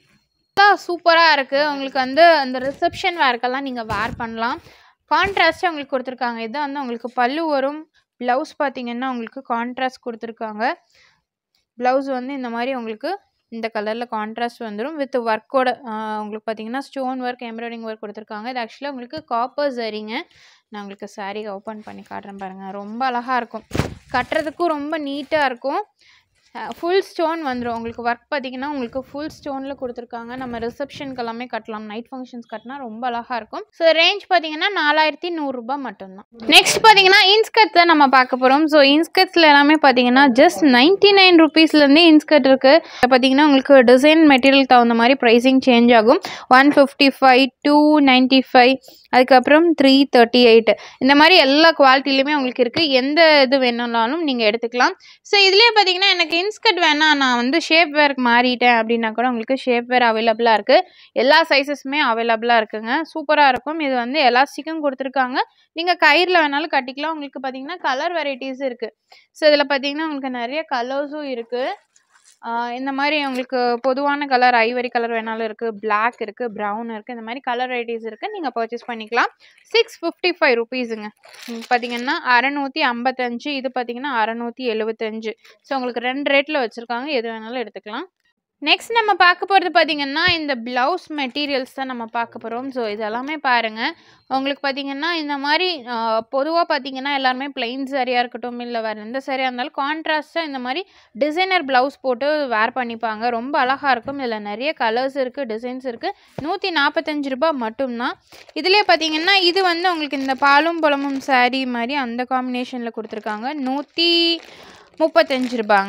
சூப்பராக இருக்குது உங்களுக்கு வந்து அந்த ரிசப்ஷன் வேர்க்கெல்லாம் நீங்கள் வேர் பண்ணலாம் கான்ட்ராஸ்ட்டாக உங்களுக்கு கொடுத்துருக்காங்க இது வந்து உங்களுக்கு பல்லு வரும் ப்ளவுஸ் பார்த்தீங்கன்னா உங்களுக்கு கான்ட்ராஸ்ட் கொடுத்துருக்காங்க ப்ளவுஸ் வந்து இந்த மாதிரி உங்களுக்கு இந்த கலரில் கான்ட்ராஸ்ட் வந்துடும் வித் ஒர்க்கோட உங்களுக்கு பார்த்தீங்கன்னா ஸ்டோன் ஒர்க் எம்ப்ராய்டிங் ஒர்க் கொடுத்துருக்காங்க இது ஆக்சுவலாக உங்களுக்கு காப்பர் சரிங்க நான் உங்களுக்கு saree ஓப்பன் பண்ணி காட்டுறேன் பாருங்கள் ரொம்ப அழகாக இருக்கும் கட்டுறதுக்கும் ரொம்ப நீட்டாக இருக்கும் ஃபுல் ஸ்டோன் வந்துடும் உங்களுக்கு ஒர்க் பார்த்தீங்கன்னா உங்களுக்கு ஃபுல் ஸ்டோனில் கொடுத்துருக்காங்க நம்ம ரிசப்ஷனுக்கு எல்லாமே கட்டலாம் நைட் ஃபங்க்ஷன்ஸ் கட்டினா ரொம்ப அழகாக இருக்கும் ஸோ ரேஞ்ச் பார்த்தீங்கன்னா நாலாயிரத்தி நூறுரூபா மட்டும்தான் நெக்ஸ்ட் பார்த்தீங்கன்னா இன்ஸ்கர்ட் தான் நம்ம பார்க்க போகிறோம் ஸோ இன்ஸ்கர்ட்ஸில் எல்லாமே பார்த்தீங்கன்னா ஜஸ்ட் நைன்ட்டி நைன் ருபீஸ்லேருந்தே இன்ஸ்கர்ட் இருக்குது பார்த்தீங்கன்னா உங்களுக்கு டிசைன் மெட்டீரியல் தகுந்த மாதிரி ப்ரைஸிங் சேஞ்ச் ஆகும் one fifty five to ninety five அதுக்கப்புறம் த்ரீ தேர்ட்டி எயிட் இந்த மாதிரி எல்லா குவாலிட்டிலையுமே உங்களுக்கு இருக்குது எந்த இது வேணும்னாலும் நீங்கள் எடுத்துக்கலாம் ஸோ இதுலேயே பார்த்தீங்கன்னா எனக்கு இன்ஸ்கர்ட் வேணாம் நான் வந்து ஷேப் வேர்க்கு மாறிட்டேன் அப்படின்னா கூட உங்களுக்கு ஷேப் வேர் அவைலபிளாக இருக்குது எல்லா சைஸஸுமே அவைலபிளாக இருக்குங்க சூப்பராக இருக்கும் இது வந்து எலாஸ்டிக்கும் கொடுத்துருக்காங்க நீங்கள் கயிறில் வேணாலும் கட்டிக்கலாம் உங்களுக்கு பார்த்தீங்கன்னா கலர் வெரைட்டிஸ் இருக்குது ஸோ இதில் பார்த்தீங்கன்னா உங்களுக்கு நிறைய கலர்ஸும் இருக்குது இந்த மாதிரி உங்களுக்கு பொதுவான கலர் ஐவரி கலர் வேணாலும் இருக்குது Black இருக்குது ப்ரௌன் இருக்குது இந்த மாதிரி கலர் வெரைட்டிஸ் இருக்குது நீங்கள் பர்ச்சேஸ் பண்ணிக்கலாம் சிக்ஸ் ஃபிஃப்டி ஃபைவ் ருபீஸுங்க பார்த்தீங்கன்னா அறநூற்றி ஐம்பத்தஞ்சு இது பார்த்தீங்கன்னா அறநூற்றி எழுபத்தஞ்சு ஸோ உங்களுக்கு ரெண்டு ரேட்டில் வச்சுருக்காங்க எது வேணாலும் எடுத்துக்கலாம் நெக்ஸ்ட் நம்ம பார்க்க போகிறது பார்த்தீங்கன்னா இந்த ப்ளவுஸ் மெட்டீரியல்ஸ் தான் நம்ம பார்க்க போகிறோம் ஸோ இதெல்லாமே பாருங்கள் உங்களுக்கு பார்த்தீங்கன்னா இந்த மாதிரி பொதுவாக பார்த்தீங்கன்னா எல்லாருமே பிளெயின் சரியாக இருக்கட்டும் இல்லை வேறு எந்த சரியாக இருந்தாலும் கான்ட்ராஸ்ட்டாக இந்த மாதிரி டிசைனர் ப்ளவுஸ் போட்டு வேர் பண்ணிப்பாங்க ரொம்ப அழகாக இருக்கும் இதில் நிறைய கலர்ஸ் இருக்குது டிசைன்ஸ் இருக்குது நூற்றி நாற்பத்தஞ்சு ரூபாய் மட்டும்தான் இதுலேயே பார்த்தீங்கன்னா இது வந்து உங்களுக்கு இந்த பாலும் பழமும் saree மாதிரி அந்த காம்பினேஷனில் கொடுத்துருக்காங்க நூற்றி முப்பத்தஞ்சு ரூபாங்க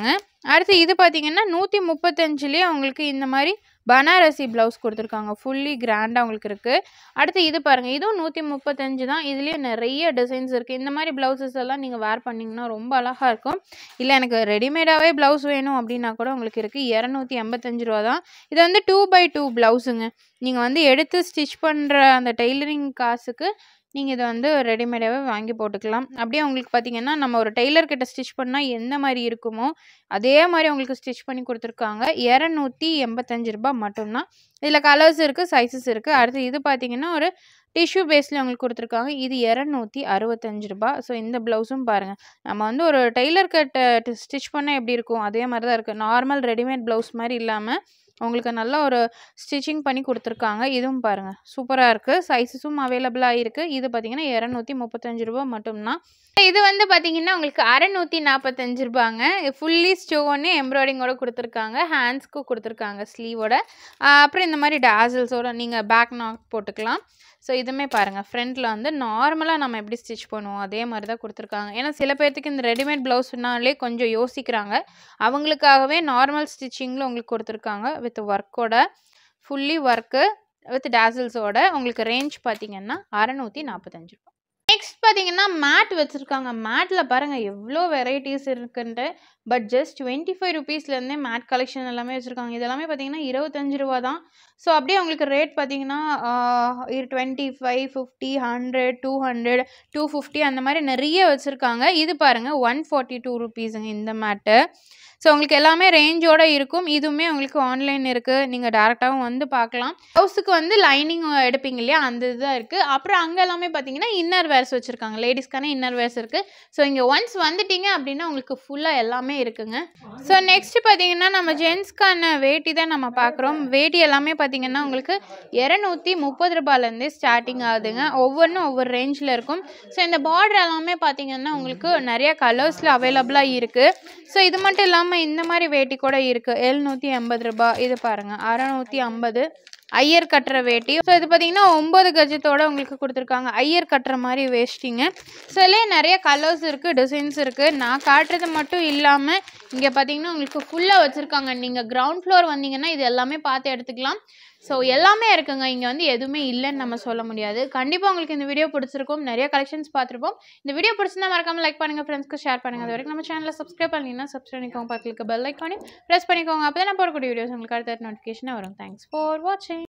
அடுத்து இது பார்த்தீங்கன்னா நூற்றி முப்பத்தஞ்சுலேயே உங்களுக்கு இந்த மாதிரி பனாரசி ப்ளவுஸ் கொடுத்துருக்காங்க ஃபுல்லி கிராண்டாக உங்களுக்கு இருக்குது அடுத்து இது பாருங்கள் இதுவும் நூற்றி முப்பத்தஞ்சு தான் இதுலேயே நிறைய டிசைன்ஸ் இருக்குது இந்த மாதிரி ப்ளவுசஸ் எல்லாம் நீங்கள் வேர் பண்ணிங்கன்னா ரொம்ப அழகாக இருக்கும் இல்லை எனக்கு ரெடிமேடாகவே ப்ளவுஸ் வேணும் அப்படின்னா கூட உங்களுக்கு இருக்குது இரநூத்தி எண்பத்தஞ்சு ரூபா தான் இது வந்து டூ பை டூ ப்ளவுஸுங்க நீங்கள் வந்து எடுத்து ஸ்டிச் பண்ணுற அந்த டெய்லரிங் காசுக்கு நீங்கள் இதை வந்து ரெடிமேடாகவே வாங்கி போட்டுக்கலாம் அப்படியே உங்களுக்கு பார்த்தீங்கன்னா நம்ம ஒரு டெய்லர் கிட்ட ஸ்டிச் பண்ணால் எந்த மாதிரி இருக்குமோ அதே மாதிரி உங்களுக்கு ஸ்டிச் பண்ணி கொடுத்துருக்காங்க இரநூத்தி எண்பத்தஞ்சு ரூபாய் மட்டும்தான் இதில் கலர்ஸ் இருக்குது சைஸஸ் இருக்குது அடுத்து இது பார்த்தீங்கன்னா ஒரு டிஷ்யூ பேஸில் உங்களுக்கு கொடுத்துருக்காங்க இது இரநூத்தி அறுபத்தஞ்சு ரூபாய் ஸோ இந்த ப்ளவுஸும் பாருங்கள் நம்ம வந்து ஒரு டெய்லர் கிட்ட ஸ்டிச் பண்ணால் எப்படி இருக்கும் அதே மாதிரி தான் இருக்குது நார்மல் ரெடிமேட் ப்ளவுஸ் மாதிரி இல்லாமல் உங்களுக்கு நல்ல ஒரு ஸ்டிச்சிங் பண்ணி கொடுத்துருக்காங்க இதுவும் பாருங்கள் சூப்பராக இருக்குது சைஸஸும் அவைலபிளாக இருக்குது இது பார்த்தீங்கன்னா இரநூத்தி முப்பத்தஞ்சு ரூபா மட்டும்தான் இது வந்து பார்த்தீங்கன்னா உங்களுக்கு அறநூற்றி நாற்பத்தஞ்சு ரூபாங்க ஃபுல்லி ஸ்டோன்னு எம்ப்ராய்டிங்கோட கொடுத்துருக்காங்க ஹேண்ட்ஸ்க்கும் கொடுத்துருக்காங்க ஸ்லீவோட அப்புறம் இந்த மாதிரி டேசல்ஸோட நீங்கள் பேக் நாக் போட்டுக்கலாம் ஸோ இதுவுமே பாருங்கள் ஃப்ரண்ட்டில் வந்து நார்மலாக நம்ம எப்படி ஸ்டிச் பண்ணுவோம் அதே மாதிரி தான் கொடுத்துருக்காங்க ஏன்னா சில பேர்த்துக்கு இந்த ரெடிமேட் ப்ளவுஸ்னாலே கொஞ்சம் யோசிக்கிறாங்க அவங்களுக்காகவே நார்மல் ஸ்டிச்சிங்கில் உங்களுக்கு கொடுத்துருக்காங்க வித் ஒர்க்கோட ஃபுல்லி ஒர்க்கு வித் டேசல்ஸோட உங்களுக்கு ரேஞ்ச் பார்த்தீங்கன்னா அறநூற்றி நாற்பத்தஞ்சு ரூபா நெக்ஸ்ட் பார்த்தீங்கன்னா மேட் வச்சுருக்காங்க மேட்டில் பாருங்கள் எவ்வளோ வெரைட்டிஸ் இருக்குன்ட்டு பட் ஜஸ்ட் டுவெண்ட்டி ஃபைவ் ருபீஸ்லேருந்தே மேட் கலெக்ஷன் எல்லாமே வச்சுருக்காங்க இது எல்லாமே பார்த்தீங்கன்னா இருபத்தஞ்சு ரூபா தான் ஸோ அப்படியே உங்களுக்கு ரேட் பார்த்தீங்கன்னா twenty five fifty hundred two hundred two fifty அந்த மாதிரி நிறைய வச்சுருக்காங்க இது பாருங்கள் ஒன் ஃபார்ட்டி டூ ருபீஸுங்க இந்த மேட்டு ஸோ உங்களுக்கு எல்லாமே ரேஞ்சோட இருக்கும் இதுவுமே உங்களுக்கு ஆன்லைன் இருக்குது நீங்கள் டேரெக்டாகவும் வந்து பார்க்கலாம் ப்ளவுஸுக்கு வந்து லைனிங் எடுப்பீங்க இல்லையா அந்த இதுதான் இருக்குது அப்புறம் அங்கே எல்லாமே பார்த்தீங்கன்னா இன்னர் வேர்ஸ் வச்சுருக்காங்க லேடிஸ்க்கான இன்னர் வேர்ஸ் இருக்குது ஸோ இங்கே ஒன்ஸ் வந்துட்டீங்க அப்படின்னா உங்களுக்கு ஃபுல்லாக எல்லாமே இருக்குங்க ஸோ நெக்ஸ்ட் பார்த்தீங்கன்னா நம்ம ஜென்ஸ்க்கான வேட்டி தான் நம்ம பார்க்குறோம் வேட்டி எல்லாமே பார்த்தீங்கன்னா உங்களுக்கு இரநூத்தி முப்பது ரூபாயிலேருந்தே ஸ்டார்டிங் ஆகுதுங்க ஒவ்வொன்றும் ஒவ்வொரு ரேஞ்சில் இருக்கும் ஸோ இந்த பார்டர் எல்லாமே பார்த்தீங்கன்னா உங்களுக்கு நிறைய கலர்ஸில் அவைலபிளாக இருக்குது ஸோ இது மட்டும் இல்லாமல் இந்த மாதிரி வேட்டி கூட இருக்குது எழுநூற்றி எண்பது ரூபாய் இது பாருங்கள் அறநூற்றி ஐம்பது ஐயர் கட்டுற வேட்டி ஸோ இது பார்த்தீங்கன்னா ஒம்பது கஜத்தோட உங்களுக்கு கொடுத்துருக்காங்க ஐயர் கட்டுற மாதிரி வேஷ்டிங்க ஸோ இதுலேயே நிறைய கலர்ஸ் இருக்குது டிசைன்ஸ் இருக்குது நான் காட்டுறது மட்டும் இல்லாமல் இங்கே பார்த்தீங்கன்னா உங்களுக்கு ஃபுல்லாக வச்சுருக்காங்க நீங்கள் கிரவுண்ட் ஃப்ளோர் வந்தீங்கன்னா இது எல்லாமே பார்த்து எடுத்துக்கலாம் ஸோ எல்லாமே இருக்குங்க இங்கே வந்து எதுவுமே இல்லைன்னு நம்ம சொல்ல முடியாது கண்டிப்பாக உங்களுக்கு இந்த வீடியோ பிடிச்சிருக்கும் நிறைய கலெக்ஷன்ஸ் பார்த்துருப்போம் இந்த வீடியோ பிடிச்சிருந்தா மறக்காமல் லைக் பண்ணுங்கள் ஃப்ரெண்ட்ஸ்க்கு ஷேர் பண்ணுங்கள் அது வரைக்கும் நம்ம சேனலில் சப்ஸ்கிரைப் பண்ணிங்கன்னா சப்ஸ்கிரைப் பண்ணிக்கோங்க பக்கத்துக்கு பெல் லைக் பண்ணி ப்ரெஸ் பண்ணிக்கோங்க அப்போ தான் நான் போடக்கூடிய வீடியோஸ் உங்களுக்கு அடுத்த நோட்டிஃபிகேஷனாக வரும் தேங்க்ஸ் ஃபார் வாட்சிங்